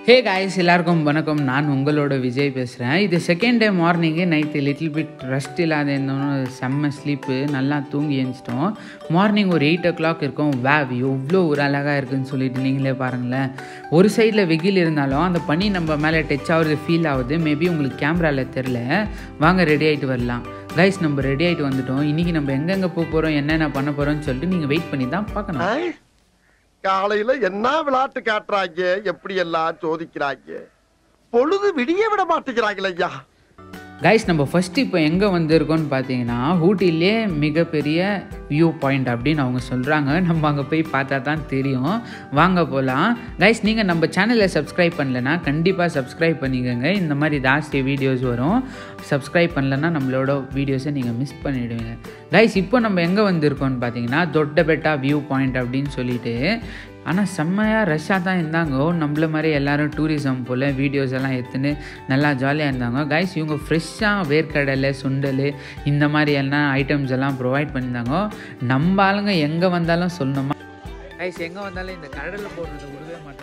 hey guys எல்லாருக்கும் வணக்கம் நான் உங்களோட விஜய் பேசுகிறேன் இது second day morning night little bit rest இல்லாத இருந்தோம் செம்ம ஸ்லீப்பு நல்லா தூங்கி எழுந்துச்சிட்டோம் மார்னிங் ஒரு எயிட் ஓ கிளாக் இருக்கும் வேவ் எவ்வளோ ஒரு அழகாக இருக்குன்னு சொல்லிட்டு நீங்களே பாருங்களேன் ஒரு சைடில் வெயில் இருந்தாலும் அந்த பனி நம்ம மேலே டச் ஆகுறது ஃபீல் ஆகுது மேபி உங்களுக்கு கேமராவில் தெரில வாங்க ரெடி ஆகிட்டு வரலாம் கைஸ் நம்ம ரெடி ஆகிட்டு வந்துட்டோம் இன்றைக்கி நம்ம எங்கெங்கே போக போகிறோம் என்னென்ன பண்ண போகிறோம்னு சொல்லிட்டு நீங்கள் வெயிட் பண்ணி தான் பார்க்கணும் ஐ, காலையில என்ன விளையாட்டு காட்டுறாங்க எப்படி எல்லாம் சோதிக்கிறாங்க பொழுது விடிய விட மாட்டேங்கிறாங்களே ஐயா கைஸ் நம்ம ஃபஸ்ட்டு இப்போ எங்கே வந்திருக்கோம்னு பார்த்தீங்கன்னா ஊட்டிலே மிகப்பெரிய வியூ பாயிண்ட் அப்படின்னு அவங்க சொல்கிறாங்க நம்ம அங்கே போய் பார்த்தா தான் தெரியும் வாங்க போகலாம் கைஸ் நீங்கள் நம்ம சேனலை சப்ஸ்கிரைப் பண்ணலனா கண்டிப்பாக சப்ஸ்கிரைப் பண்ணிக்கோங்க இந்த மாதிரி ஜாஸ்தி வீடியோஸ் வரும் சப்ஸ்கிரைப் பண்ணலன்னா நம்மளோட வீடியோஸை நீங்கள் மிஸ் பண்ணிவிடுவீங்க கைஸ் இப்போ நம்ம எங்கே வந்திருக்கோம்னு பார்த்தீங்கன்னா தொட்டபெட்டா வியூ பாயிண்ட் அப்படின்னு சொல்லிட்டு ஆனால் செம்மையாக ரஷ்ஷாக தான் இருந்தாங்க நம்மள மாதிரி எல்லாரும் டூரிசம் போல் வீடியோஸ் எல்லாம் எடுத்துன்னு நல்லா ஜாலியாக இருந்தாங்க கைஸ் இவங்க ஃப்ரெஷ்ஷாக வேர்க்கடலை சுண்டல் இந்த மாதிரி எல்லாம் ஐட்டம்ஸ் எல்லாம் ப்ரொவைட் பண்ணியிருந்தாங்க நம்ம ஆளுங்க எங்கே வந்தாலும் சொல்லணுமா கைஸ் எங்கே வந்தாலும் இந்த கடலில் போடுறத விடவே மாட்டேங்கிறாங்க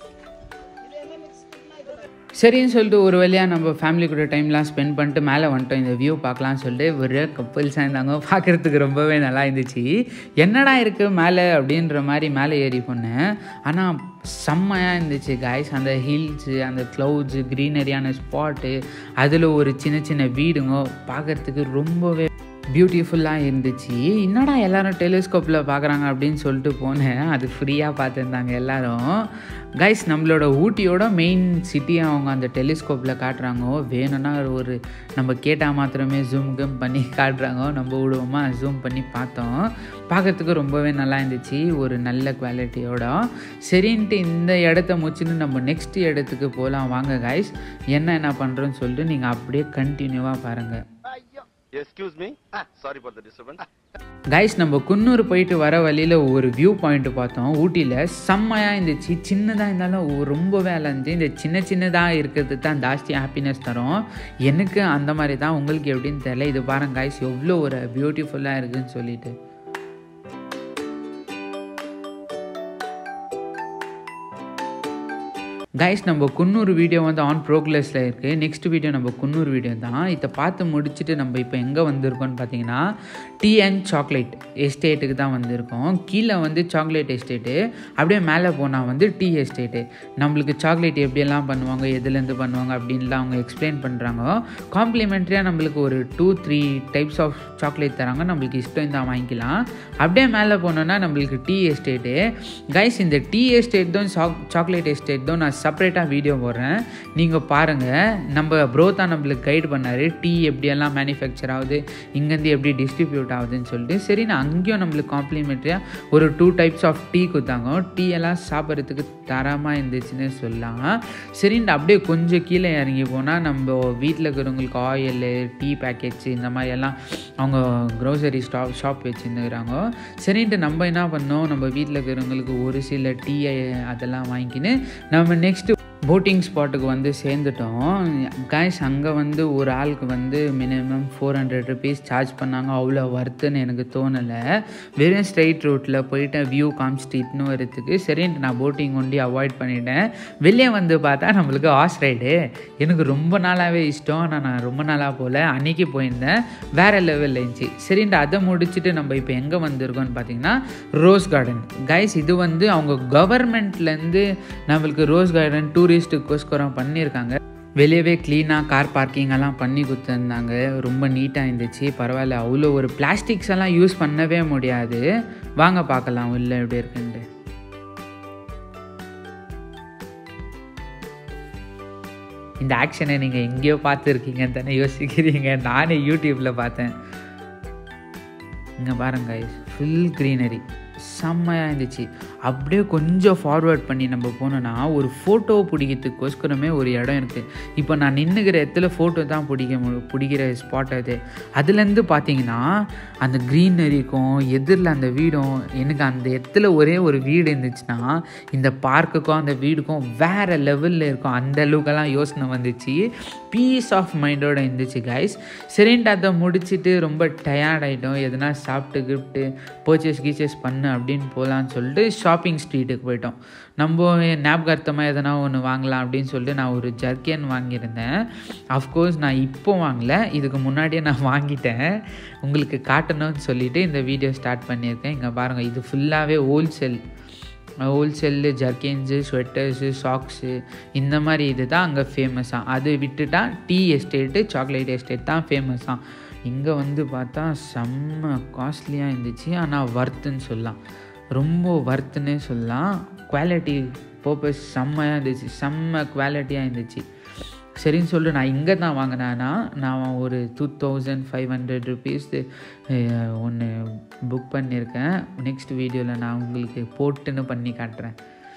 சரின்னு சொல்லிட்டு ஒரு வழியாக நம்ம ஃபேமிலி கூட டைம்லாம் ஸ்பெண்ட் பண்ணிட்டு மேலே வந்துட்டோம் இந்த வியூ பார்க்கலாம்னு சொல்லிட்டு ஒரு கப்பல்ஸாக இருந்தாங்க பார்க்குறதுக்கு ரொம்பவே நல்லா இருந்துச்சு என்னடா இருக்குது மேலே அப்படின்ற மாதிரி மேலே ஏறி போனேன் ஆனால் செம்மையாக இருந்துச்சு காய்ஸ் அந்த ஹில்ஸு அந்த க்ளவுட்ஸு க்ரீனரியான ஸ்பாட்டு அதில் ஒரு சின்ன சின்ன வீடுங்க பார்க்குறதுக்கு ரொம்பவே பியூட்டிஃபுல்லாக இருந்துச்சு என்னடா எல்லாரும் டெலிஸ்கோப்பில் பார்க்குறாங்க அப்படின்னு சொல்லிட்டு போனேன் அது ஃப்ரீயாக பார்த்துருந்தாங்க எல்லாரும் கைஸ் நம்மளோட ஊட்டியோட மெயின் சிட்டியை அவங்க அந்த டெலிஸ்கோப்பில் காட்டுறாங்க வேணும்னா ஒரு நம்ம கேட்டால் மாத்திரமே ஜூம் கம் பண்ணி காட்டுறாங்க நம்ம விடுவோமா ஜூம் பண்ணி பார்த்தோம் பார்க்கறதுக்கு ரொம்பவே நல்லா இருந்துச்சு ஒரு நல்ல குவாலிட்டியோட சரின்ட்டு இந்த இடத்த முடிச்சுன்னு நம்ம நெக்ஸ்ட் இடத்துக்கு போகலாம் வாங்க கைஸ் என்ன என்ன பண்ணுறோன்னு சொல்லிட்டு நீங்கள் அப்படியே கண்டினியூவாக பாருங்கள் excuse me sorry for the disturbance guys நம்ம குன்னூர் போயிட்டு வர வழியில் ஒரு வியூ பாயிண்ட் பார்த்தோம் ஊட்டியில் செம்மையாக இருந்துச்சு சின்னதாக இருந்தாலும் ஒ- ரொம்பவே இருந்துச்சு இந்த சின்ன சின்னதாக இருக்கிறது தான் ஜாஸ்தி ஹாப்பினஸ் தரும் எனக்கு அந்த மாதிரி தான் உங்களுக்கு எப்படின்னு தெரியல இது பாருங்க கைஸ் எவ்வளோ ஒரு பியூட்டிஃபுல்லாக இருக்குன்னு சொல்லிட்டு கைஸ் நம்ம குன்னூர் வீடியோ வந்து ஆன் ப்ரோக்ரஸில் இருக்குது நெக்ஸ்ட் வீடியோ நம்ம குன்னூர் வீடியோ தான் இதை பார்த்து முடிச்சுட்டு நம்ம இப்போ எங்கே வந்திருக்கோம்னு பார்த்தீங்கன்னா டீ அண்ட் சாக்லேட் எஸ்டேட்டுக்கு தான் வந்திருக்கோம் கீழே வந்து சாக்லேட் எஸ்டேட்டு அப்படியே மேலே போனால் வந்து டீ எஸ்டேட்டு நம்மளுக்கு சாக்லேட் எப்படியெல்லாம் பண்ணுவாங்க எதுலேருந்து பண்ணுவாங்க அப்படின்லாம் அவங்க எக்ஸ்பிளைன் பண்ணுறாங்க காம்ப்ளிமெண்ட்ரியாக நம்மளுக்கு ஒரு two three types of chocolate தராங்க நம்மளுக்கு இஷ்டம் தான் வாங்கிக்கலாம் அப்படியே மேலே போனோன்னா நம்மளுக்கு டீ எஸ்டேட்டு கைஸ் இந்த டீ எஸ்டேட் தான் சாக்லேட் எஸ்டேட் தான் நான் செப்பரேட்டாக வீடியோ போடுறேன் நீங்கள் பாருங்கள் நம்ம ப்ரோ தான் நம்மளுக்கு கைடு பண்ணார் டீ எப்படியெல்லாம் மேனுஃபேக்சர் ஆகுது இங்கேருந்து எப்படி டிஸ்ட்ரிபியூட் ஆகுதுன்னு சொல்லிட்டு சரி நான் அங்கேயும் நம்மளுக்கு காம்ப்ளிமெண்ட்ரியாக ஒரு டூ டைப்ஸ் ஆஃப் டீ கொடுத்தாங்க டீ எல்லாம் சாப்பிட்றதுக்கு தரமாக இருந்துச்சுன்னு சொல்லலாம் சரின்ட்டு அப்படியே கொஞ்சம் கீழே இறங்கி போனால் நம்ம வீட்டில் இருக்கிறவங்களுக்கு ஆயில் டீ பேக்கெட்ஸ் இந்த மாதிரி எல்லாம் அவங்க க்ரோசரி ஸ்டாப் ஷாப் வச்சுருந்துக்கிறாங்க சரின்ட்டு நம்ம என்ன பண்ணோம் நம்ம வீட்டில் இருக்கிறவங்களுக்கு ஒரு சில டீ அதெல்லாம் வாங்கிக்கின்னு நம்ம நெக்ஸ்ட்டு போட்டிங் ஸ்பாட்டுக்கு வந்து சேர்ந்துட்டோம் கைஸ் அங்கே வந்து ஒரு ஆளுக்கு வந்து minimum four hundred rupees charge பண்ணாங்க அவ்வளோ ஒர்த்துன்னு எனக்கு தோணலை வெறும் ஸ்ட்ரைட் ரூட்டில் போயிட்டு வியூ காமிச்சிட்டு வரதுக்கு சரின்ட்டு நான் போட்டிங் ஒண்டி அவாய்ட் பண்ணிட்டேன் வெளியே வந்து பார்த்தா நம்மளுக்கு ஹார்ஸ் ரைடு எனக்கு ரொம்ப நாளாகவே இஷ்டம் ஆனால் நான் ரொம்ப நாளாக போகல அன்னைக்கு போயிருந்தேன் வேறு லெவலில் இருந்துச்சு சரின்ட்டு அதை முடிச்சுட்டு நம்ம இப்போ எங்கே வந்திருக்கோம்னு பார்த்தீங்கன்னா ரோஸ் கார்டன் கைஸ் இது வந்து அவங்க கவர்மெண்ட்லேருந்து நம்மளுக்கு ரோஸ் கார்டன் டூரிஸ்ட்டுக்கோஸ்கரம் பண்ணியிருக்காங்க வெளியவே க்ளீனாக கார் பார்க்கிங் எல்லாம் பண்ணி கொடுத்துருந்தாங்க ரொம்ப நீட்டாக இருந்துச்சு பரவாயில்ல அவ்வளோ ஒரு பிளாஸ்டிக்ஸ் எல்லாம் யூஸ் பண்ணவே முடியாது வாங்க பார்க்கலாம் உள்ள எப்படி இருக்குன்ட்டு இந்த ஆக்ஷனை நீங்கள் எங்கேயோ பார்த்துருக்கீங்கன்னு தானே யோசிக்கிறீங்க நானே யூடியூப்பில் பார்த்தேன் இங்கே பாருங்க ஃபுல் க்ரீனரி செம்மையாக இருந்துச்சு அப்படியே கொஞ்சம் ஃபார்வர்ட் பண்ணி நம்ம போனோன்னா ஒரு ஃபோட்டோ பிடிக்கிறதுக்கோஸ்கரமே ஒரு இடம் இருக்குது இப்போ நான் நின்றுக்கிற இடத்துல ஃபோட்டோ தான் பிடிக்க மு- பிடிக்கிற ஸ்பாட் அது அதுலேருந்து பார்த்தீங்கன்னா அந்த க்ரீனரிக்கும் எதிரில் அந்த வீடும் எனக்கு அந்த இடத்துல ஒரே ஒரு வீடு இருந்துச்சுன்னா இந்த பார்க்குக்கும் அந்த வீடுக்கும் வேறு லெவலில் இருக்கும் அந்த அளவுக்கெல்லாம் யோசனை வந்துச்சு பீஸ் ஆஃப் மைண்டோட இருந்துச்சு கைஸ் சரின்ட்டு அதை முடிச்சுட்டு ரொம்ப டயர்ட் ஆகிட்டோம் எதுனா சாப்பிட்டு கிஃப்ட்டு பர்ச்சேஸ் கீச்சேஸ் பண்ணு அப்படின்னு போகலான்னு சொல்லிட்டு ஷாப்பிங் ஸ்ட்ரீட்டுக்கு போயிட்டோம் நம்ம ஞாபகார்த்தமாக எதனா ஒன்று வாங்கலாம் அப்படின்னு சொல்லிட்டு நான் ஒரு ஜர்க்கன் வாங்கியிருந்தேன் அஃப்கோர்ஸ் நான் இப்போ வாங்கல இதுக்கு முன்னாடியே நான் வாங்கிட்டேன் உங்களுக்கு காட்டணும்னு சொல்லிட்டு இந்த வீடியோ ஸ்டார்ட் பண்ணியிருக்கேன் இங்கே பாருங்கள் இது ஃபுல்லாகவே wholesale wholesale jerkins sweaters socks இந்த மாதிரி இது தான் அங்கே ஃபேமஸாக அது விட்டுட்டா டீ எஸ்டேட்டு சாக்லேட் எஸ்டேட் தான் ஃபேமஸாக இங்கே வந்து பார்த்தா செம்ம காஸ்ட்லியாக இருந்துச்சு ஆனால் வர்த்துன்னு சொல்லலாம் ரொம்ப வர்த்துன்னே சொல்லலாம் குவாலிட்டி பர்பஸ் செம்மையாக இருந்துச்சு செம்ம குவாலிட்டியாக இருந்துச்சு சரின்னு சொல்லிட்டு நான் இங்கே தான் வாங்கினேன்னா நான் ஒரு two thousand five hundred rupees ஒன்று புக் பண்ணியிருக்கேன் நெக்ஸ்ட் வீடியோவில் நான் உங்களுக்கு போட்டுன்னு பண்ணி காட்டுறேன்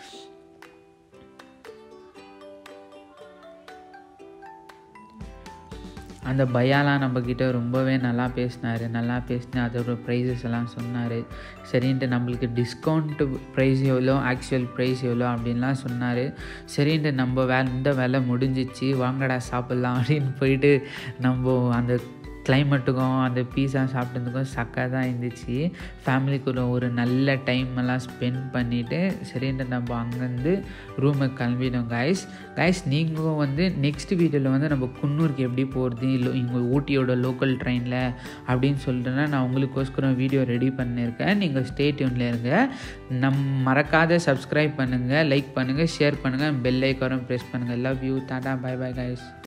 அந்த பையாலாம் நம்மக்கிட்ட ரொம்பவே நல்லா பேசினார் நல்லா பேசினு அதோட ப்ரைஸஸ் எல்லாம் சொன்னார் சரின்ட்டு நம்மளுக்கு டிஸ்கவுண்ட்டு ப்ரைஸ் எவ்வளோ ஆக்சுவல் ப்ரைஸ் எவ்வளோ அப்படின்லாம் சொன்னார் சரின்ட்டு நம்ம வே இந்த வேலை முடிஞ்சிச்சு வாங்கடா சாப்பிட்லாம் அப்படின்னு போயிட்டு நம்ம அந்த கிளைமேட்டுக்கும் அந்த பீஸா சாப்பிட்டதுக்கும் சக்கா தான் இருந்துச்சு ஃபேமிலிக்குள்ள ஒரு நல்ல டைம் எல்லாம் ஸ்பெண்ட் பண்ணிவிட்டு சரின்ட்டு நம்ம அங்கேருந்து ரூமுக்கு கிளம்பிட்டோம் கைஸ் கைஸ் நீங்களும் வந்து நெக்ஸ்ட் வீடியோவில் வந்து நம்ம குன்னூருக்கு எப்படி போகிறது இல்லை இங்கே ஊட்டியோட லோக்கல் ட்ரெயினில் அப்படின்னு சொல்லிட்டுனா நான் உங்களுக்கோஸ்கரம் வீடியோ ரெடி பண்ணியிருக்கேன் நீங்கள் ஸ்டேட்யூனில் இருங்க நம் மறக்காத சப்ஸ்கிரைப் பண்ணுங்கள் லைக் பண்ணுங்கள் ஷேர் பண்ணுங்கள் பெல் ஐக்காரும் ப்ரெஸ் பண்ணுங்கள் love you tata bye bye guys